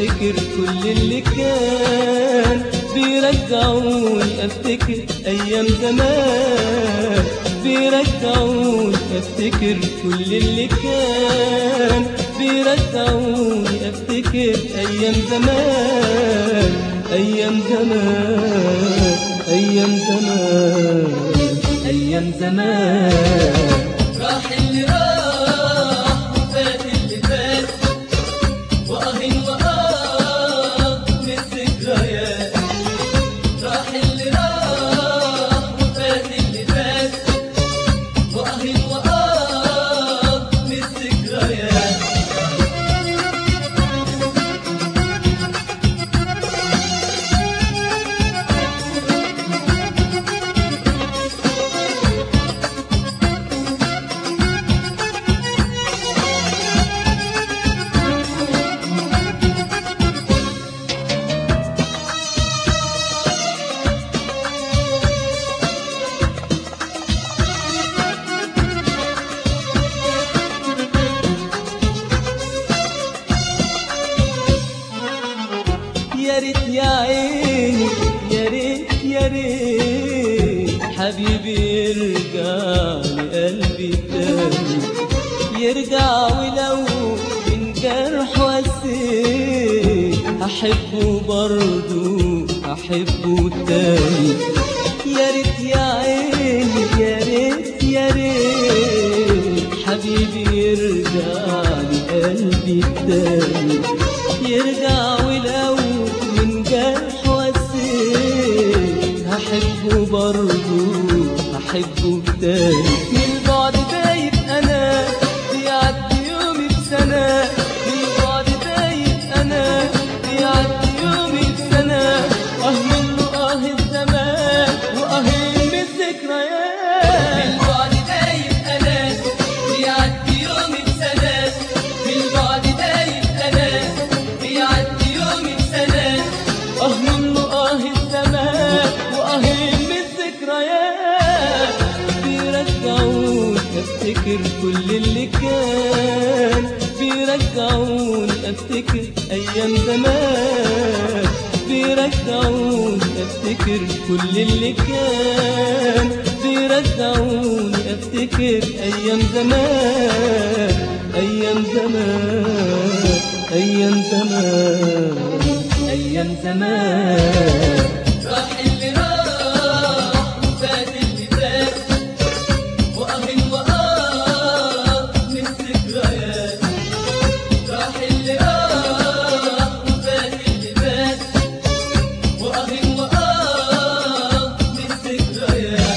افتكر كل اللي كان بيرجعوني افتكر ايام زمان بيرجعوني افتكر كل اللي كان بيرجعوني افتكر ايام زمان ايام زمان ايام زمان ايام زمان راح اللي راح وفات اللي فات وأهن وآه من الذكريات راح اللي راح وفات اللي فات وأهن وآه من الذكريات يا ريت يا عيني يا ريت يا ريت حبيبي يرجع لقلبي تاني يرجع ولو من جرح وسيت أحبه برضو أحبه تاني يا ريت يا عيني يا ريت يا ريت حبيبي يرجع لقلبي تاني يرجع ولو من جرح وسيت هحبه برضو هحبه تاني من بعد بايت انا بيعدي يومي بسنة من بعد بايت انا بيعدي يومي بسنة اه منه اه الزمان واه من الذكريات من بعد دايب أنا بيعدي يومي بسنة من بعد دايب أنا بيعدي يومي بسنة اه منه اه الزمان واه من الذكريات بيرجعوني افتكر كل اللي كان بيرجعوني افتكر ايام زمان بيرجعوني افتكر كل اللي كان بيرجعوني افتكر ايام زمان ايام زمان ايام زمان ايام زمان راح اللي راح وفات اللي فات وأهن وآه من الذكريات راح اللي راح وفات اللي فات وأهن وآه من الذكريات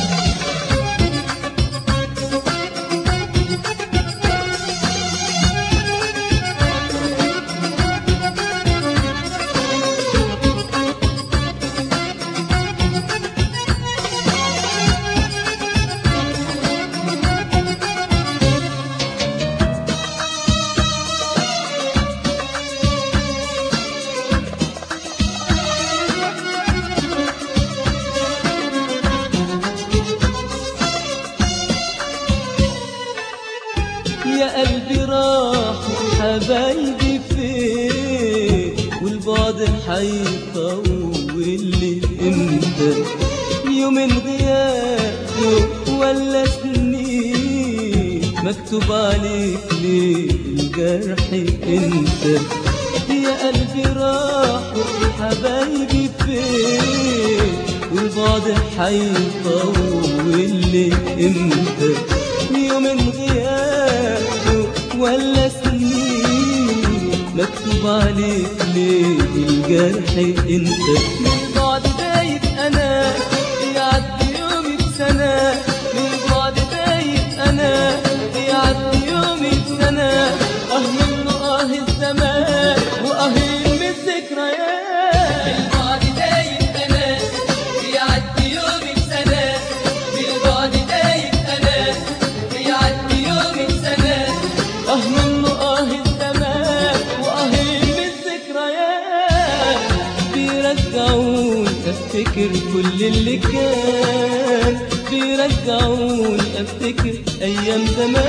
يا قلبي راح حبايبي فين والبعد حيطول لي امتى يومين غياب ولا سنين مكتوب عليك ليه الجرح انت يا قلبي راح حبايبي فين والبعد حيطول لي امتى يومين غياب ولا سنين مكتوب عليك ليه الجرح انت من بعد بايت انا بيعدي يومي بسنة من بعد بايت انا بيعدي يومي بسنة اه منه اه الزمان واه من الذكريات بالبعد دايب أنا بيعدي يومي بسنة بالبعد دايب أنا بيعدي يومي بسنة اه منه اه الزمان واه من الذكريات بيرجعوني افتكر كل اللي كان بيرجعوني افتكر ايام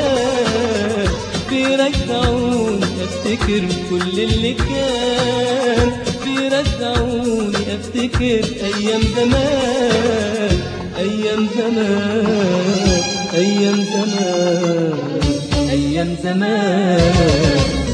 زمان بيرجعوني افتكر كل اللي كان افتكر ايام زمان ايام زمان ايام زمان ايام زمان